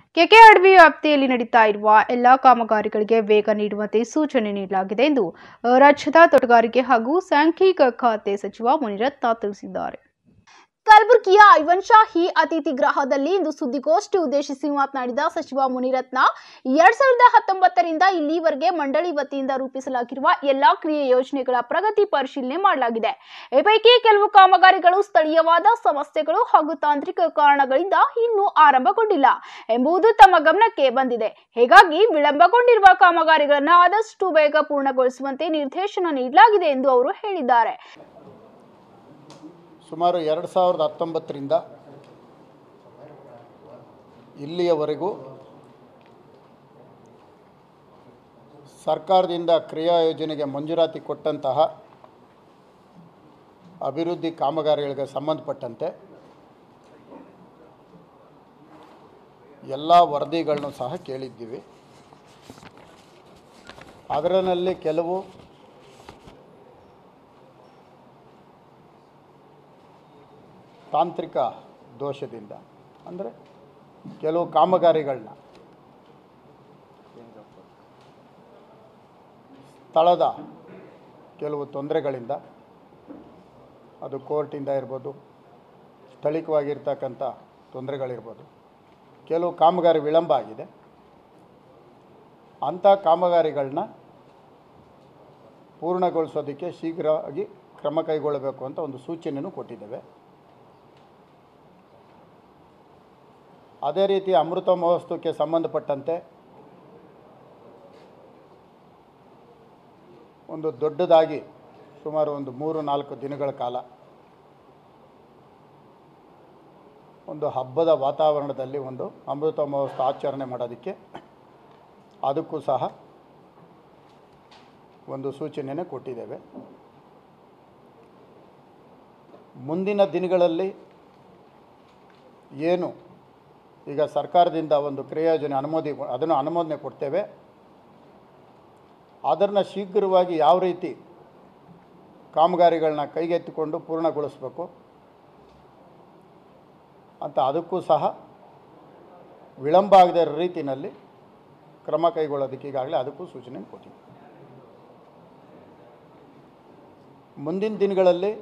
ಕೆಕೆಆರ್ಬಿ ವ್ಯಾಪ್ತಿಯಲ್ಲಿ ನಡೀತಾ ಇರುವ ಎಲ್ಲಾ ಕಾಮಗಾರಿಗಳಿಗೆ ವೇಗ ನೀಡುವಂತೆ ಸೂಚನೆ ನೀಡಲಾಗಿದೆ ಎಂದು ರಾಜ್ಯದ ತೋಟಗಾರಿಕೆ ಹಾಗೂ ಸಾಂಖ್ಯಿಕ ಖಾತೆ ಸಚಿವ ಮುನಿರತ್ನ ತಿಳಿಸಿದ್ದಾರೆ ಕಲಬುರಗಿಯ ಐವನ್ ಶಾಹಿ ಅತಿಥಿ ಗೃಹದಲ್ಲಿ ಇಂದು ಸುದ್ದಿಗೋಷ್ಠಿ ಉದ್ದೇಶಿಸಿ ಮಾತನಾಡಿದ ಸಚಿವ ಮುನಿರತ್ನ ಎರಡ್ ಸಾವಿರದ ಹತ್ತೊಂಬತ್ತರಿಂದ ಇಲ್ಲಿವರೆಗೆ ಮಂಡಳಿ ವತಿಯಿಂದ ರೂಪಿಸಲಾಗಿರುವ ಎಲ್ಲಾ ಕ್ರಿಯೆ ಯೋಜನೆಗಳ ಪ್ರಗತಿ ಪರಿಶೀಲನೆ ಮಾಡಲಾಗಿದೆ ಈ ಪೈಕಿ ಕೆಲವು ಕಾಮಗಾರಿಗಳು ಸ್ಥಳೀಯವಾದ ಸಮಸ್ಯೆಗಳು ಹಾಗೂ ತಾಂತ್ರಿಕ ಕಾರಣಗಳಿಂದ ಇನ್ನೂ ಆರಂಭಗೊಂಡಿಲ್ಲ ಎಂಬುದು ತಮ್ಮ ಗಮನಕ್ಕೆ ಬಂದಿದೆ ಹೀಗಾಗಿ ವಿಳಂಬಗೊಂಡಿರುವ ಕಾಮಗಾರಿಗಳನ್ನು ಆದಷ್ಟು ಬೇಗ ಪೂರ್ಣಗೊಳಿಸುವಂತೆ ನಿರ್ದೇಶನ ನೀಡಲಾಗಿದೆ ಎಂದು ಅವರು ಹೇಳಿದ್ದಾರೆ ಸುಮಾರು ಎರಡು ಸಾವಿರದ ಹತ್ತೊಂಬತ್ತರಿಂದ ಇಲ್ಲಿಯವರೆಗೂ ಸರ್ಕಾರದಿಂದ ಕ್ರಿಯಾ ಯೋಜನೆಗೆ ಮಂಜೂರಾತಿ ಕೊಟ್ಟಂತಹ ಅಭಿವೃದ್ಧಿ ಕಾಮಗಾರಿಗಳಿಗೆ ಸಂಬಂಧಪಟ್ಟಂತೆ ಎಲ್ಲ ವರದಿಗಳನ್ನು ಸಹ ಕೇಳಿದ್ದೀವಿ ಅದರಲ್ಲಿ ಕೆಲವು ತಾಂತ್ರಿಕ ದೋಷದಿಂದ ಅಂದರೆ ಕೆಲವು ಕಾಮಗಾರಿಗಳನ್ನ ಸ್ಥಳದ ಕೆಲವು ತೊಂದರೆಗಳಿಂದ ಅದು ಕೋರ್ಟಿಂದ ಇರ್ಬೋದು ಸ್ಥಳೀಯವಾಗಿರ್ತಕ್ಕಂಥ ತೊಂದರೆಗಳಿರ್ಬೋದು ಕೆಲವು ಕಾಮಗಾರಿ ವಿಳಂಬ ಆಗಿದೆ ಅಂಥ ಕಾಮಗಾರಿಗಳನ್ನ ಪೂರ್ಣಗೊಳಿಸೋದಕ್ಕೆ ಶೀಘ್ರವಾಗಿ ಕ್ರಮ ಕೈಗೊಳ್ಳಬೇಕು ಅಂತ ಒಂದು ಸೂಚನೆಯನ್ನು ಕೊಟ್ಟಿದ್ದೇವೆ ಅದೇ ರೀತಿ ಅಮೃತ ಮಹೋತ್ಸವಕ್ಕೆ ಸಂಬಂಧಪಟ್ಟಂತೆ ಒಂದು ದೊಡ್ಡದಾಗಿ ಸುಮಾರು ಒಂದು ಮೂರು ನಾಲ್ಕು ದಿನಗಳ ಕಾಲ ಒಂದು ಹಬ್ಬದ ವಾತಾವರಣದಲ್ಲಿ ಒಂದು ಅಮೃತ ಮಹೋತ್ಸವ ಆಚರಣೆ ಮಾಡೋದಕ್ಕೆ ಅದಕ್ಕೂ ಸಹ ಒಂದು ಸೂಚನೆಯನ್ನು ಕೊಟ್ಟಿದ್ದೇವೆ ಮುಂದಿನ ದಿನಗಳಲ್ಲಿ ಏನು ಈಗ ಸರ್ಕಾರದಿಂದ ಒಂದು ಕ್ರಿಯಾಯೋಜನೆ ಅನುಮೋದಿ ಅದನ್ನು ಅನುಮೋದನೆ ಕೊಡ್ತೇವೆ ಅದನ್ನು ಶೀಘ್ರವಾಗಿ ಯಾವ ರೀತಿ ಕಾಮಗಾರಿಗಳನ್ನ ಕೈಗೆತ್ತಿಕೊಂಡು ಪೂರ್ಣಗೊಳಿಸಬೇಕು ಅಂತ ಅದಕ್ಕೂ ಸಹ ವಿಳಂಬ ಆಗದೇ ಇರೋ ರೀತಿಯಲ್ಲಿ ಕ್ರಮ ಕೈಗೊಳ್ಳೋದಕ್ಕೆ ಈಗಾಗಲೇ ಅದಕ್ಕೂ ಸೂಚನೆ ಕೊಟ್ಟಿದ್ದೀವಿ ಮುಂದಿನ ದಿನಗಳಲ್ಲಿ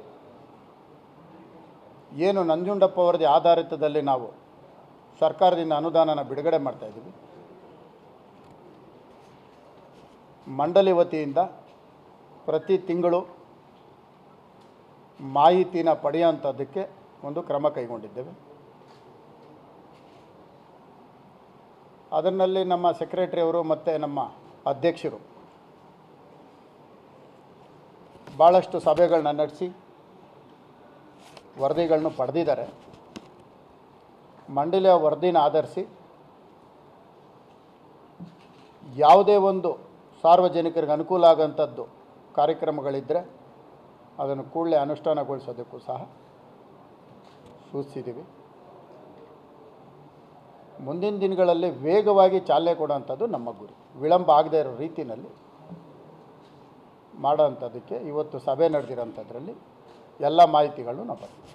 ಏನು ನಂಜುಂಡಪ್ಪ ವರದಿ ಆಧಾರಿತದಲ್ಲಿ ನಾವು ಸರ್ಕಾರದಿಂದ ಅನುದಾನನ ಬಿಡುಗಡೆ ಮಾಡ್ತಾಯಿದ್ದೀವಿ ಮಂಡಳಿ ವತಿಯಿಂದ ಪ್ರತಿ ತಿಂಗಳು ಮಾಹಿತಿನ ಪಡೆಯುವಂಥದ್ದಕ್ಕೆ ಒಂದು ಕ್ರಮ ಕೈಗೊಂಡಿದ್ದೇವೆ ಅದರಲ್ಲಿ ನಮ್ಮ ಸೆಕ್ರೆಟರಿಯವರು ಮತ್ತು ನಮ್ಮ ಅಧ್ಯಕ್ಷರು ಭಾಳಷ್ಟು ಸಭೆಗಳನ್ನ ನಡೆಸಿ ವರದಿಗಳನ್ನು ಪಡೆದಿದ್ದಾರೆ ಮಂಡಳಿಯ ವರದಿನ ಆಧರಿಸಿ ಯಾವುದೇ ಒಂದು ಸಾರ್ವಜನಿಕರಿಗೆ ಅನುಕೂಲ ಆಗೋಂಥದ್ದು ಕಾರ್ಯಕ್ರಮಗಳಿದ್ದರೆ ಅದನ್ನು ಕೂಡಲೇ ಅನುಷ್ಠಾನಗೊಳಿಸೋದಕ್ಕೂ ಸಹ ಸೂಚಿಸಿದ್ದೀವಿ ಮುಂದಿನ ದಿನಗಳಲ್ಲಿ ವೇಗವಾಗಿ ಚಾಲನೆ ಕೊಡೋವಂಥದ್ದು ನಮ್ಮ ಗುರಿ ವಿಳಂಬ ಆಗದೇ ಇರೋ ರೀತಿಯಲ್ಲಿ ಮಾಡೋವಂಥದ್ದಕ್ಕೆ ಇವತ್ತು ಸಭೆ ನಡೆದಿರೋಂಥದ್ರಲ್ಲಿ ಎಲ್ಲ ಮಾಹಿತಿಗಳನ್ನು ನಾವು ಬರ್ತೀವಿ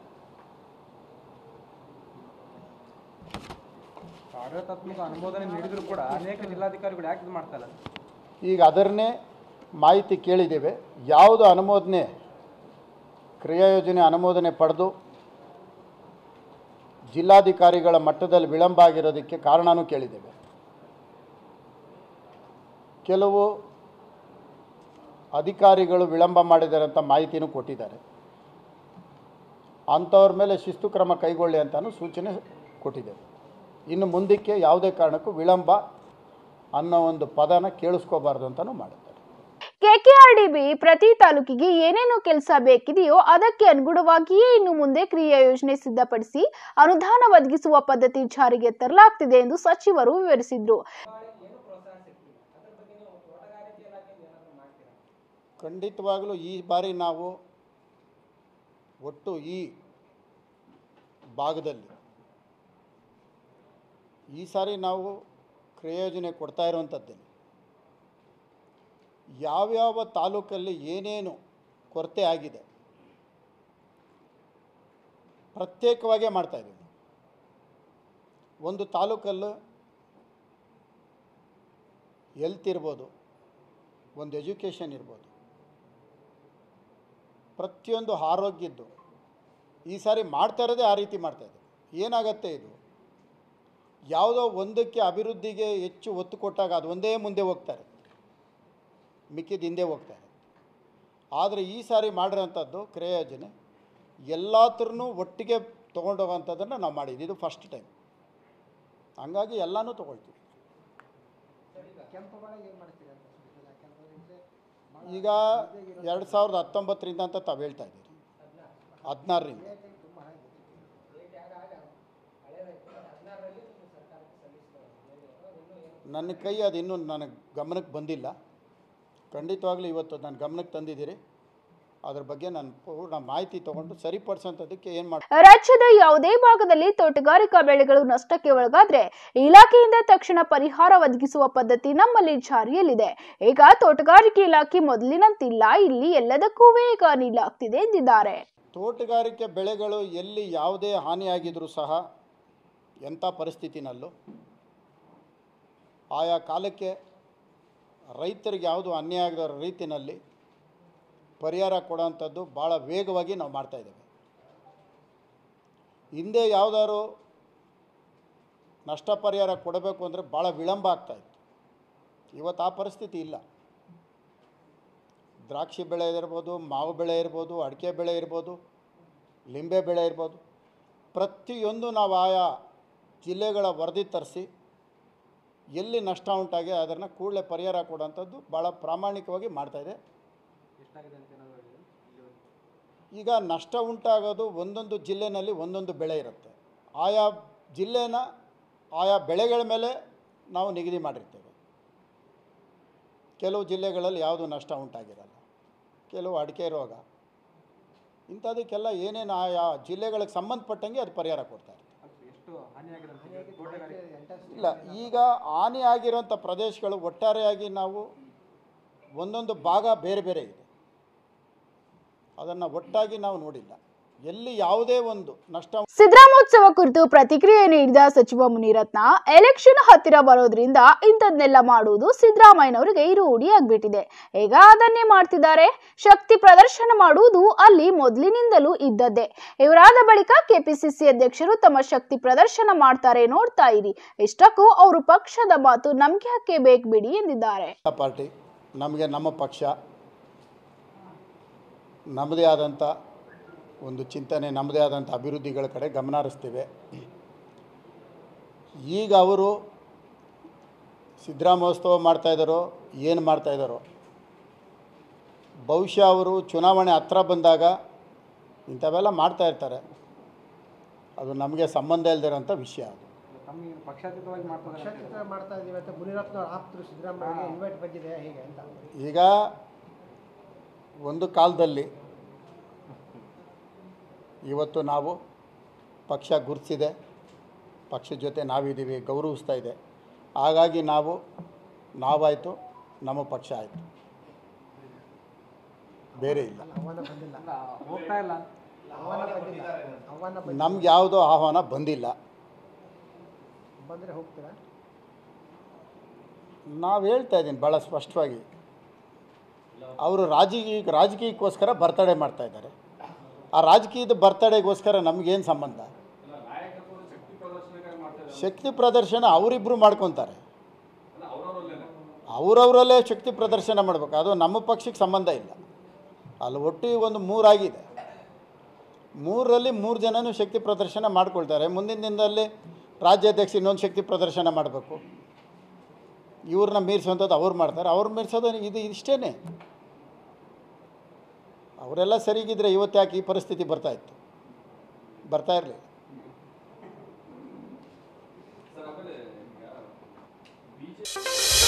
ಆಡಳಿತಾತ್ಮಕ ಅನುಮೋದನೆ ನೀಡಿದ್ರು ಕೂಡ ಅನೇಕ ಜಿಲ್ಲಾಧಿಕಾರಿಗಳು ಯಾಕೆ ಇದು ಮಾಡ್ತಾ ಇಲ್ಲ ಈಗ ಅದನ್ನೇ ಮಾಹಿತಿ ಕೇಳಿದ್ದೇವೆ ಯಾವುದು ಅನುಮೋದನೆ ಕ್ರಿಯಾ ಯೋಜನೆ ಅನುಮೋದನೆ ಪಡೆದು ಜಿಲ್ಲಾಧಿಕಾರಿಗಳ ಮಟ್ಟದಲ್ಲಿ ವಿಳಂಬ ಆಗಿರೋದಕ್ಕೆ ಕಾರಣನೂ ಕೇಳಿದ್ದೇವೆ ಕೆಲವು ಅಧಿಕಾರಿಗಳು ವಿಳಂಬ ಮಾಡಿದ್ದಾರೆ ಅಂತ ಮಾಹಿತಿನೂ ಕೊಟ್ಟಿದ್ದಾರೆ ಅಂಥವ್ರ ಮೇಲೆ ಶಿಸ್ತು ಕ್ರಮ ಕೈಗೊಳ್ಳಿ ಅಂತಲೂ ಸೂಚನೆ ಕೊಟ್ಟಿದ್ದೇವೆ ಇನ್ನು ಮುಂದಕ್ಕೆ ಯಾವುದೇ ಕಾರಣಕ್ಕೂ ವಿಳಂಬ ಅನ್ನೋ ಒಂದು ಪದನ ಕೇಳಿಸ್ಕೋಬಾರ್ದು ಅಂತಲೂ ಮಾಡಿದ್ದಾರೆ ಕೆಕೆಆರ್ಡಿಬಿ ಪ್ರತಿ ತಾಲೂಕಿಗೆ ಏನೇನು ಕೆಲಸ ಬೇಕಿದೆಯೋ ಅದಕ್ಕೆ ಅನುಗುಣವಾಗಿಯೇ ಇನ್ನು ಮುಂದೆ ಕ್ರಿಯಾ ಯೋಜನೆ ಸಿದ್ಧಪಡಿಸಿ ಅನುದಾನ ಒದಗಿಸುವ ಪದ್ಧತಿ ಜಾರಿಗೆ ತರಲಾಗ್ತಿದೆ ಎಂದು ಸಚಿವರು ವಿವರಿಸಿದ್ರು ಖಂಡಿತವಾಗಲೂ ಈ ಬಾರಿ ನಾವು ಒಟ್ಟು ಈ ಭಾಗದಲ್ಲಿ ಈ ಸಾರಿ ನಾವು ಕ್ರಿಯೋಜನೆ ಕೊಡ್ತಾ ಇರುವಂಥದ್ದಲ್ಲಿ ಯಾವ್ಯಾವ ತಾಲೂಕಲ್ಲಿ ಏನೇನು ಕೊರತೆ ಆಗಿದೆ ಪ್ರತ್ಯೇಕವಾಗೇ ಮಾಡ್ತಾಯಿದ್ದೀವಿ ಒಂದು ತಾಲೂಕಲ್ಲೂ ಹೆಲ್ತ್ ಇರ್ಬೋದು ಒಂದು ಎಜುಕೇಷನ್ ಇರ್ಬೋದು ಪ್ರತಿಯೊಂದು ಆರೋಗ್ಯದ್ದು ಈ ಸಾರಿ ಮಾಡ್ತಾ ಇರೋದೇ ಆ ರೀತಿ ಮಾಡ್ತಾ ಇದೆ ಏನಾಗತ್ತೆ ಇದು ಯಾವುದೋ ಒಂದಕ್ಕೆ ಅಭಿವೃದ್ಧಿಗೆ ಹೆಚ್ಚು ಒತ್ತು ಕೊಟ್ಟಾಗ ಅದು ಒಂದೇ ಮುಂದೆ ಹೋಗ್ತಾರೆ ಮಿಕ್ಕಿದ ಹಿಂದೆ ಹೋಗ್ತಾರೆ ಆದರೆ ಈ ಸಾರಿ ಮಾಡಿರೋಂಥದ್ದು ಕ್ರಿಯಾ ಯೋಜನೆ ಎಲ್ಲ ಥರನೂ ಒಟ್ಟಿಗೆ ತೊಗೊಂಡೋಗೋಂಥದ್ದನ್ನು ನಾವು ಮಾಡಿದ್ವಿ ಇದು ಫಸ್ಟ್ ಟೈಮ್ ಹಂಗಾಗಿ ಎಲ್ಲನೂ ತೊಗೊಳ್ತೀವಿ ಈಗ ಎರಡು ಸಾವಿರದ ಹತ್ತೊಂಬತ್ತರಿಂದ ಅಂತ ತಾವು ಹೇಳ್ತಾ ಇದ್ದೀರಿ ಹದಿನಾರರಿಂದ ನನ್ನ ಕೈ ಅದು ಇನ್ನೂ ನನಗೆ ಗಮನಕ್ಕೆ ಬಂದಿಲ್ಲ ಖಂಡಿತವಾಗ್ಲೂ ಇವತ್ತು ನನ್ನ ಗಮನಕ್ಕೆ ತಂದಿದ್ದೀರಿ ಅದ್ರ ಬಗ್ಗೆ ನಾನು ಪೂರ್ಣ ಮಾಹಿತಿ ತೊಗೊಂಡು ಸರಿಪಡಿಸೋಂಥದ್ದಕ್ಕೆ ಏನು ಮಾಡಿ ರಾಜ್ಯದ ಯಾವುದೇ ಭಾಗದಲ್ಲಿ ತೋಟಗಾರಿಕಾ ಬೆಳೆಗಳು ನಷ್ಟಕ್ಕೆ ಒಳಗಾದ್ರೆ ಇಲಾಖೆಯಿಂದ ತಕ್ಷಣ ಪರಿಹಾರ ಒದಗಿಸುವ ಪದ್ಧತಿ ನಮ್ಮಲ್ಲಿ ಜಾರಿಯಲ್ಲಿದೆ ಈಗ ತೋಟಗಾರಿಕೆ ಇಲಾಖೆ ಮೊದಲಿನಂತಿಲ್ಲ ಇಲ್ಲಿ ಎಲ್ಲದಕ್ಕೂ ವೇಗ ನೀಡಲಾಗ್ತಿದೆ ಎಂದಿದ್ದಾರೆ ತೋಟಗಾರಿಕೆ ಬೆಳೆಗಳು ಎಲ್ಲಿ ಯಾವುದೇ ಹಾನಿಯಾಗಿದ್ರೂ ಸಹ ಎಂಥ ಪರಿಸ್ಥಿತಿನಲ್ಲೂ ಆಯಾ ಕಾಲಕ್ಕೆ ರೈತರಿಗೆ ಯಾವುದು ಅನ್ಯಾಯ ಆಗದ ರೀತಿಯಲ್ಲಿ ಪರಿಹಾರ ಕೊಡೋವಂಥದ್ದು ಭಾಳ ವೇಗವಾಗಿ ನಾವು ಮಾಡ್ತಾಯಿದ್ದೇವೆ ಹಿಂದೆ ಯಾವುದಾದ್ರು ನಷ್ಟ ಪರಿಹಾರ ಕೊಡಬೇಕು ಅಂದರೆ ಭಾಳ ವಿಳಂಬ ಆಗ್ತಾಯಿತ್ತು ಇವತ್ತು ಆ ಪರಿಸ್ಥಿತಿ ಇಲ್ಲ ದ್ರಾಕ್ಷಿ ಬೆಳೆ ಇರ್ಬೋದು ಮಾವು ಬೆಳೆ ಇರ್ಬೋದು ಅಡಿಕೆ ಬೆಳೆ ಇರ್ಬೋದು ಲಿಂಬೆ ಬೆಳೆ ಇರ್ಬೋದು ಪ್ರತಿಯೊಂದು ನಾವು ಆಯಾ ಜಿಲ್ಲೆಗಳ ವರದಿ ತರಿಸಿ ಎಲ್ಲಿ ನಷ್ಟ ಉಂಟಾಗಿ ಅದನ್ನು ಕೂಡಲೇ ಪರಿಹಾರ ಕೊಡೋಂಥದ್ದು ಭಾಳ ಪ್ರಾಮಾಣಿಕವಾಗಿ ಮಾಡ್ತಾಯಿದೆ ಎಷ್ಟಾಗಿದೆ ಅಂತ ಏನಾದ್ರು ಹೇಳಿದ್ರು? ಈಗ ನಷ್ಟ ಉಂಟಾಗೋದು ಒಂದೊಂದು ಜಿಲ್ಲೆನಲ್ಲಿ ಒಂದೊಂದು ಬೆಳೆ ಇರುತ್ತೆ ಆಯಾ ಜಿಲ್ಲೆನ ಆಯಾ ಬೆಳೆಗಳ ಮೇಲೆ ನಾವು ನಿಗದಿ ಮಾಡಿರ್ತೇವೆ ಕೆಲವು ಜಿಲ್ಲೆಗಳಲ್ಲಿ ಯಾವುದು ನಷ್ಟ ಉಂಟಾಗಿರಲ್ಲ ಕೆಲವು ಅಡಿಕೆ ರೋಗ ಇಂಥದಕ್ಕೆಲ್ಲ ಏನೇನು ಆಯಾ ಜಿಲ್ಲೆಗಳಿಗೆ ಸಂಬಂಧಪಟ್ಟಂಗೆ ಅದು ಪರಿಹಾರ ಕೊಡ್ತಾರೆ ಅದು ಎಷ್ಟು ಹಾನಿಯಾಗಿದೆ ಅಂತ ಹೇಳಿ ತೋಟಗಾರಿಕೆ ಇಲ್ಲ ಈಗ ಹಾನಿ ಆಗಿರೋಂಥ ಪ್ರದೇಶಗಳು ಒಟ್ಟಾರೆಯಾಗಿ ನಾವು ಒಂದೊಂದು ಭಾಗ ಬೇರೆ ಬೇರೆ ಇದೆ ಅದನ್ನು ಒಟ್ಟಾಗಿ ನಾವು ನೋಡಿಲ್ಲ ಎಲ್ಲಿ ಯಾವುದೇ ಒಂದು ನಷ್ಟ ಸಿದ್ದರಾಮೋತ್ಸವ ಕುರಿತು ಪ್ರತಿಕ್ರಿಯೆ ನೀಡಿದ ಸಚಿವ ಮುನಿರತ್ನ ಎಲೆಕ್ಷನ್ ಹತ್ತಿರ ಬರೋದ್ರಿಂದ ಇಂಥದ್ನೆಲ್ಲ ಮಾಡುವುದು ಸಿದ್ದರಾಮಯ್ಯನವರಿಗೆ ರೂಢಿಯಾಗ್ಬಿಟ್ಟಿದೆ ಈಗ ಅದನ್ನೇ ಮಾಡ್ತಿದ್ದಾರೆ ಶಕ್ತಿ ಪ್ರದರ್ಶನ ಮಾಡುವುದು ಅಲ್ಲಿ ಮೊದಲಿನಿಂದಲೂ ಇದ್ದದ್ದೇ ಇವರಾದ ಬಳಿಕ ಕೆಪಿಸಿಸಿ ಅಧ್ಯಕ್ಷರು ತಮ್ಮ ಶಕ್ತಿ ಪ್ರದರ್ಶನ ಮಾಡ್ತಾರೆ ನೋಡ್ತಾ ಇರಿ ಇಷ್ಟಕ್ಕೂ ಅವರು ಪಕ್ಷದ ಮಾತು ನಮ್ಗೆ ಯಾಕೆ ಬೇಕು ಬಿಡಿ ಎಂದಿದ್ದಾರೆ ಪಾರ್ಟಿ ನಮಗೆ ನಮ್ಮ ಪಕ್ಷ ನಮ್ಮದೇ ಆದಂಥ ಒಂದು ಚಿಂತನೆ ನಮ್ಮದೇ ಆದಂಥ ಅಭಿವೃದ್ಧಿಗಳ ಕಡೆ ಗಮನ ಹರಿಸ್ತೀವಿ ಈಗ ಅವರು ಸಿದ್ದರಾಮೋತ್ಸವ ಮಾಡ್ತಾಯಿದ್ದಾರೋ ಏನು ಮಾಡ್ತಾಯಿದ್ದಾರೋ ಬಹುಶಃ ಅವರು ಚುನಾವಣೆ ಹತ್ರ ಬಂದಾಗ ಇಂಥವೆಲ್ಲ ಮಾಡ್ತಾ ಇರ್ತಾರೆ ಅದು ನಮಗೆ ಸಂಬಂಧ ಇಲ್ದಿರೋಂಥ ವಿಷಯ ಅದು ತಮಗೆ ಪಕ್ಷಾತೀತವಾಗಿ ಮಾಡ್ತಾರೆ ಅಂತ ಪಕ್ಷಾತೀತ ಮಾಡ್ತಾ ಇದೀವಿ ಅಂತ ಮುನಿರತ್ನ ಅವ್ರ ಆಪ್ತರು ಸಿದ್ದರಾಮಯ್ಯ ಇನ್ವೈಟ್ ಬಂದಿದೆ ಹೀಗೆ ಅಂತ ಈಗ ಒಂದು ಕಾಲದಲ್ಲಿ ಇವತ್ತು ನಾವು ಪಕ್ಷ ಗುರುತಿಸಿದೆ ಪಕ್ಷದ ಜೊತೆ ನಾವಿದ್ದೀವಿ ಗೌರವಿಸ್ತಾ ಇದೆ ಹಾಗಾಗಿ ನಾವು ನಾವಾಯಿತು ನಮ್ಮ ಪಕ್ಷ ಆಯಿತು ಬೇರೆ ಇಲ್ಲ ಆಹ್ವಾನ ಬಂದಿಲ್ಲ ಅಲ್ಲ ಹೋಗ್ತಾ ಇಲ್ಲ ಅಂತ. ಆಹ್ವಾನ ಬಂದಿಲ್ಲ ಆಹ್ವಾನ ಬಂದ್- ನಮ್ಗೆ ಯಾವುದೋ ಆಹ್ವಾನ ಬಂದಿಲ್ಲ ಬಂದ್ರೆ ಹೋಗ್ತೀರಾ ನಾವು ಹೇಳ್ತಾ ಇದ್ದೀನಿ ಭಾಳ ಸ್ಪಷ್ಟವಾಗಿ ಅವರು ರಾಜಕೀಯ ರಾಜಕೀಯಕ್ಕೋಸ್ಕರ ಬರ್ತಡೇ ಮಾಡ್ತಾ ಇದ್ದಾರೆ ಆ ರಾಜಕೀಯದ ಬರ್ತಡೇಗೋಸ್ಕರ ನಮಗೇನು ಸಂಬಂಧ ಶಕ್ತಿ ಪ್ರದರ್ಶನ ಅವರಿಬ್ಬರು ಮಾಡ್ಕೊತಾರೆ ಅವರವರಲ್ಲೇ ಶಕ್ತಿ ಪ್ರದರ್ಶನ ಮಾಡಬೇಕು ಅದು ನಮ್ಮ ಪಕ್ಷಕ್ಕೆ ಸಂಬಂಧ ಇಲ್ಲ ಅಲ್ಲಿ ಒಟ್ಟು ಒಂದು ಮೂರಾಗಿದೆ ಮೂರರಲ್ಲಿ ಮೂರು ಜನನೂ ಶಕ್ತಿ ಪ್ರದರ್ಶನ ಮಾಡ್ಕೊಳ್ತಾರೆ ಮುಂದಿನ ದಿನದಲ್ಲಿ ರಾಜ್ಯಾಧ್ಯಕ್ಷ ಇನ್ನೊಂದು ಶಕ್ತಿ ಪ್ರದರ್ಶನ ಮಾಡಬೇಕು ಇವ್ರನ್ನ ಮೀರಿಸುವಂಥದ್ದು ಅವ್ರು ಮಾಡ್ತಾರೆ ಅವ್ರು ಮೀರಿಸೋದು ಇದು ಇಷ್ಟೇ ಅವರೆಲ್ಲ ಸರಿಗಿದ್ರೆ ಇವತ್ತು ಯಾಕೆ ಈ ಪರಿಸ್ಥಿತಿ ಬರ್ತಾ ಇತ್ತು ಬರ್ತಾ ಇರಲಿಲ್ಲ ಸರ್ ಆಮೇಲೆ ಈಗ ಬಿಜೆಪಿ